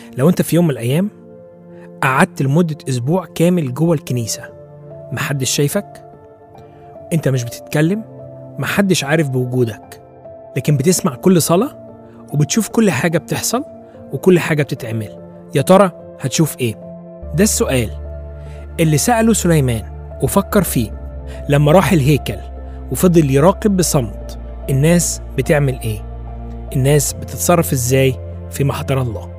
لو انت في يوم من الايام قعدت لمده اسبوع كامل جوه الكنيسه محدش شايفك انت مش بتتكلم محدش عارف بوجودك لكن بتسمع كل صلاه وبتشوف كل حاجه بتحصل وكل حاجه بتتعمل يا ترى هتشوف ايه ده السؤال اللي ساله سليمان وفكر فيه لما راح الهيكل وفضل يراقب بصمت الناس بتعمل ايه الناس بتتصرف ازاي في محضر الله